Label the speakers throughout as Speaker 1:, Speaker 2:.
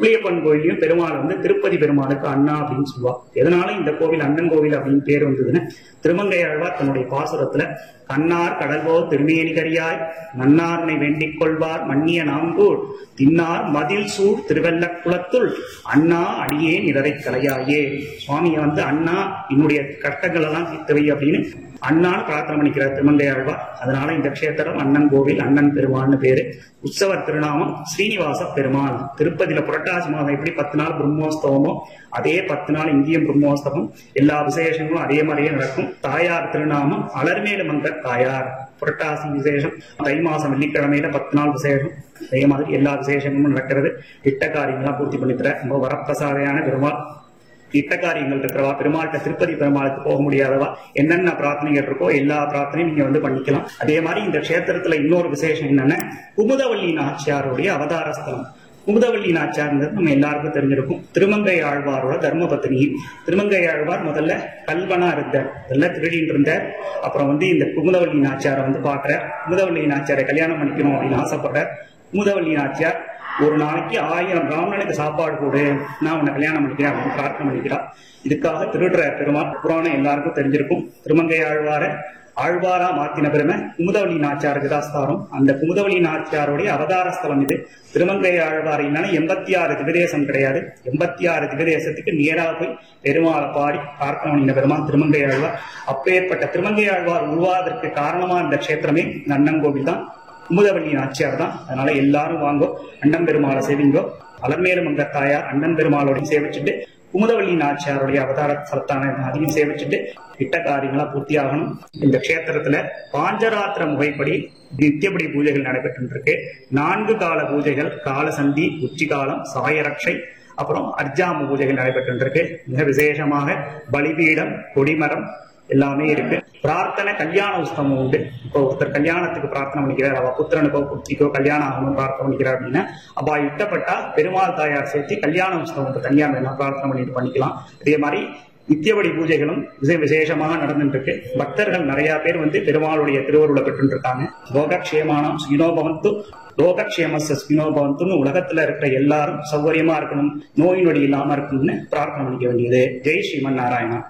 Speaker 1: சூரியப்பன் கோயிலையும் பெருமாள் வந்து திருப்பதி பெருமாளுக்கு அண்ணா அப்படின்னு சொல்லுவா எதனால இந்த கோவில் அண்ணன் கோவில் அப்படின்னு பேர் வந்ததுன்னு திருமங்கை ஆழ்வார் தன்னுடைய பாசுரத்துல கண்ணார் கடல்போல் திருமேனி கரியாய் நன்னார்னை வேண்டிக் கொள்வார் மன்னிய நாங்கூர் தின்னார் மதில் சூழ் திருவெல்ல குளத்துள் அண்ணா அடியே நிறரை கலையாயே சுவாமியை வந்து அண்ணா என்னுடைய கஷ்டங்கள் எல்லாம் தீர்த்தவை அப்படின்னு அண்ணான்னு பிரார்த்தனை பண்ணிக்கிறார் திருமங்கை ஆழ்வார் அதனால இந்த க்ஷேத்திரம் அண்ணன் கோவில் அண்ணன் பெருமாள்னு பேரு உற்சவர் திருநாமம் ஸ்ரீனிவாச பெருமாள் திருப்பதியில புரட்டாசி மாதம் எப்படி பத்து நாள் பிரம்மோத்சவமோ அதே பத்து நாள் இங்கேயும் பிரம்மோத்சவம் எல்லா விசேஷங்களும் அதே மாதிரியே நடக்கும் தாயார் திருநாமம் அலர்மேலு மங்க தாயார் புரட்டாசி விசேஷம் தை மாசம் வெள்ளிக்கிழமையில பத்து நாள் விசேஷம் அதே மாதிரி எல்லா விசேஷங்களும் நடக்கிறது திட்ட காரியங்கள்லாம் பூர்த்தி பண்ணித்தர ரொம்ப வரப்பிரசாதையான பெருமாள் திட்ட காரியங்கள் இருக்கிறவா பெருமாள்கிட்ட திருப்பதி பெருமாளுக்கு போக முடியாதவா என்னென்ன பிரார்த்தனைகள் இருக்கோ எல்லா பிரார்த்தனையும் நீங்க வந்து பண்ணிக்கலாம் அதே மாதிரி இந்த க்ஷேத்திரத்துல இன்னொரு விசேஷம் என்னன்னா குமுதவள்ளி நாச்சியாருடைய அவதார ஸ்தலம் குமுதவள்ளி நாச்சியார்ன்றது நம்ம எல்லாருக்கும் தெரிஞ்சிருக்கும் திருமங்கை ஆழ்வாரோட தர்மபத்தினி திருமங்கை ஆழ்வார் முதல்ல கல்வனா இருந்தார் இதெல்லாம் திருடின்னு இருந்தார் அப்புறம் வந்து இந்த குமுதவள்ளி நாச்சியாரை வந்து பாக்குறார் குமுதவள்ளி நாச்சியாரை கல்யாணம் பண்ணிக்கணும் அப்படின்னு ஆசைப்படுறார் குமுதவள்ளி நாச்சியார் ஒரு நாளைக்கு ஆயிரம் பிராமணனுக்கு சாப்பாடு கொடு நான் உன்னை கல்யாணம் பண்ணிக்கிறேன் அப்படின்னு பிரார்த்தனை பண்ணிக்கிறா இதுக்காக திருடுற பெருமாள் புராணம் எல்லாருக்கும் தெரிஞ்சிருக்கும் திருமங்கை ஆழ்வார ஆழ்வாரா மாத்தின பெருமை குமுதவள்ளி நாச்சியாருக்கு தான் ஸ்தானம் அந்த குமுதவள்ளி நாச்சியாருடைய அவதார ஸ்தலம் இது திருமங்கை ஆழ்வார் என்னன்னா எண்பத்தி ஆறு திவதேசம் கிடையாது எண்பத்தி ஆறு திவதேசத்துக்கு நேராக போய் பெருமாளை பாடி பிரார்த்தனை பண்ணின பெருமாள் திருமங்கை ஆழ்வார் அப்பேற்பட்ட திருமங்கை ஆழ்வார் உருவாவதற்கு காரணமா இந்த க்ஷேத்திரமே நன்னங்கோவில் தான் குமுதவள்ளி நாச்சியார் தான் அதனால எல்லாரும் வாங்கோ அண்ணன் பெருமாளை சேவிங்கோ அலர்மேலு மங்க தாயார் அண்ணன் பெருமாளோடையும் சேவிச்சுட்டு குமுதவள்ளி நாச்சியாருடைய அவதார ஸ்தலத்தான அதையும் சேவிச்சுட்டு கிட்ட காரியங்களா பூர்த்தி ஆகணும் இந்த க்ஷேத்திரத்துல பாஞ்சராத்திர முறைப்படி நித்தியபடி பூஜைகள் நடைபெற்று இருக்கு நான்கு கால பூஜைகள் காலசந்தி உச்சிகாலம் சாயரட்சை அப்புறம் அர்ஜாம பூஜைகள் நடைபெற்று இருக்கு மிக விசேஷமாக பலிபீடம் கொடிமரம் எல்லாமே இருக்கு பிரார்த்தனை கல்யாண உஸ்தவம் உண்டு இப்போ ஒருத்தர் கல்யாணத்துக்கு பிரார்த்தனை பண்ணிக்கிறார் அவ புத்திரனுக்கோ புத்திக்கோ கல்யாணம் ஆகணும் பிரார்த்தனை பண்ணிக்கிறார் அப்படின்னா அப்ப இட்டப்பட்டா பெருமாள் தாயார் சேர்த்து கல்யாண உஸ்தவத்தை தனியார் வேணா பிரார்த்தனை பண்ணிட்டு பண்ணிக்கலாம் அதே மாதிரி நித்தியபடி பூஜைகளும் விசே விசேஷமாக நடந்துட்டு இருக்கு பக்தர்கள் நிறைய பேர் வந்து பெருமாளுடைய திருவருளை பெற்று இருக்காங்க லோகக்ஷேமானம் சுயினோபவந்து லோகக்ஷேமஸ் சுயினோபவந்துன்னு உலகத்துல இருக்கிற எல்லாரும் சௌகரியமா இருக்கணும் நோய் நொடி இல்லாம இருக்கணும்னு பிரார்த்தனை பண்ணிக்க வேண்டியது ஜெய் ஸ்ரீமன் நாராயணா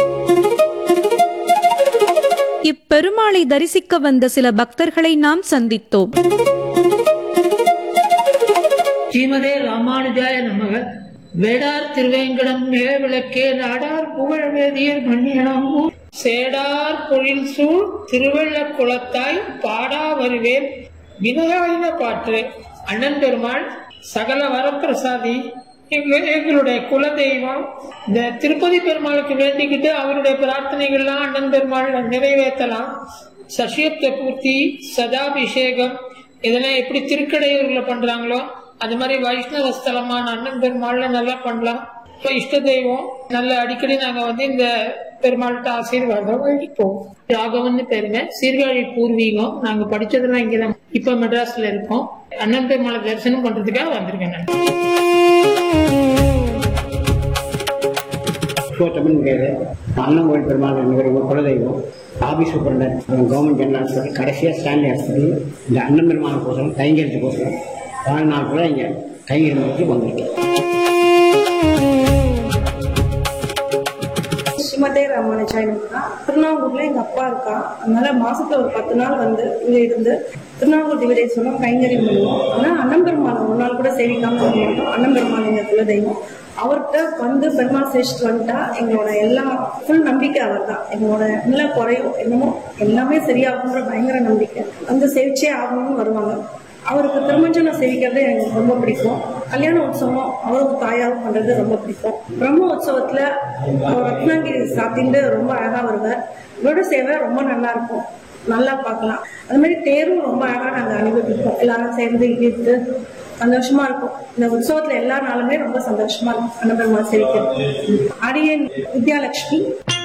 Speaker 2: இப்பெருமாளை தரிசிக்க வந்த சில பக்தர்களை நாம் சந்தித்தோம்
Speaker 3: ஸ்ரீமதே ராமானுஜாய நமக வேடார் திருவேங்கடம் மேவிளக்கே நாடார் புகழ் வேதியர் மன்னியனாகும் சேடார் பொழில் சூழ் திருவள்ள குளத்தாய் பாடா வருவேன் வினயாயின பாற்று அண்ணன் பெருமாள் சகல வரப்பிரசாதி எங்க எங்களுடைய குலதெய்வம் இந்த திருப்பதி பெருமாளுக்கு வேண்டிக்கிட்டு அவருடைய பிரார்த்தனைகள்லாம் அண்ணன் பெருமாள் நிறைவேற்றலாம் சசியப்த பூர்த்தி சதாபிஷேகம் இதெல்லாம் எப்படி திருக்கடையூர்ல பண்றாங்களோ அது மாதிரி வைஷ்ணவ ஸ்தலமான அண்ணன் பெருமாள்ல நல்லா பண்ணலாம் இப்போ இஷ்ட தெய்வம் நல்ல அடிக்கடி நாங்க வந்து இந்த பெருமாள்கிட்ட ஆசீர்வாதம் வாங்கிப்போம் ராகவன்னு பேருங்க சீர்காழி பூர்வீகம் நாங்க படிச்சதெல்லாம் இங்கதான் இப்ப மெட்ராஸ்ல இருக்கோம் அண்ணன் பெருமாளை தரிசனம் பண்றதுக்காக வந்திருக்கேன் நான்
Speaker 4: புருஷோத்தமன் பேர் அண்ணங்கோயில் பெருமாள் என்கிற ஒரு குலதெய்வம் office superintendent government general hospital கடைசியாக ஸ்டான்லி ஹாஸ்பிட்டல் இந்த அண்ணன் பெருமாள் கோசரம் கைங்கரித்துக்கோசரம் வாழ்நாள் கூட இங்கே கைங்கரித்து வந்திருக்கேன்
Speaker 5: ஸ்ரீமதே ராமானுஜாயனுக்கு திருநாங்கூர்ல எங்க அப்பா இருக்கா அதனால மாசத்துல ஒரு பத்து நாள் வந்து இங்க இருந்து திருநாங்கூர் திவிதேசனம் கைங்கரியம் பண்ணுவோம் ஆனா அண்ணம்பெருமானை ஒரு நாள் கூட சேவிக்காம இருக்க மாட்டோம் அண்ணம்பெருமான் எங்க குல தெய்வம் அவர்கிட்ட வந்து பெருமாள் சேஷ்டு வந்துட்டா எங்களோட எல்லா ஃபுல் நம்பிக்கை அவர் தான் எங்களோட நல்ல குறையும் என்னமோ எல்லாமே சரியாகுன்ற பயங்கர நம்பிக்கை வந்து சேவிச்சே ஆகணும்னு வருவாங்க அவருக்கு திருமஞ்சனம் சேவிக்கிறது எனக்கு ரொம்ப பிடிக்கும் கல்யாண உற்சவம் அவருக்கு தாயாவும் பண்றது ரொம்ப பிடிக்கும் பிரம்ம உற்சவத்துல அவர் ரத்னாங்கிரி சாத்திட்டு ரொம்ப அழகா வருவார் இவரோட சேவை ரொம்ப நல்லா இருக்கும் நல்லா பார்க்கலாம் அது மாதிரி தேரும் ரொம்ப அழகா நாங்க அனுபவிப்போம் எல்லாரும் சேர்ந்து இழுத்து சந்தோஷமா இருக்கும் இந்த உற்சவத்துல எல்லா நாளுமே ரொம்ப சந்தோஷமா இருக்கும் அன்னபெருமாள் சேவிக்கிறது அரியன் வித்யாலட்சுமி